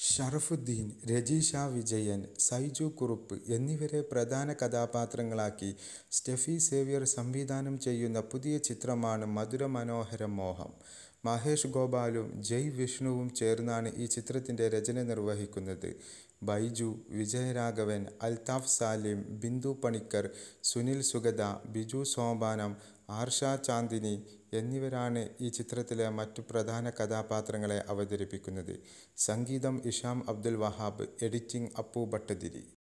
ഷറഫുദ്ദീൻ രജീഷ വിജയൻ സൈജു കുറുപ്പ് എന്നിവരെ പ്രധാന കഥാപാത്രങ്ങളാക്കി Steffi Xavier സംവിധാനം ചെയ്യുന്ന പുതിയ ചിത്രമാണ് മധുരമനോഹര മോഹം മഹേഷ് ഗോപാലും ജയ് വിഷ്ണുവും ചേർന്നാണ് ഈ ചിത്രത്തിൻ്റെ രചന നിർവഹിക്കുന്നത് ബൈജു വിജയരാഘവൻ അൽതാഫ് സാലിം ബിന്ദു പണിക്കർ സുനിൽ സുഗത ബിജു സോപാനം ആർഷ ചാന്ദിനി എന്നിവരാണ് ഈ ചിത്രത്തിലെ മറ്റു പ്രധാന കഥാപാത്രങ്ങളെ അവതരിപ്പിക്കുന്നത് സംഗീതം ഇഷാം അബ്ദുൽ വഹാബ് എഡിറ്റിംഗ് അപ്പു ഭട്ടതിരി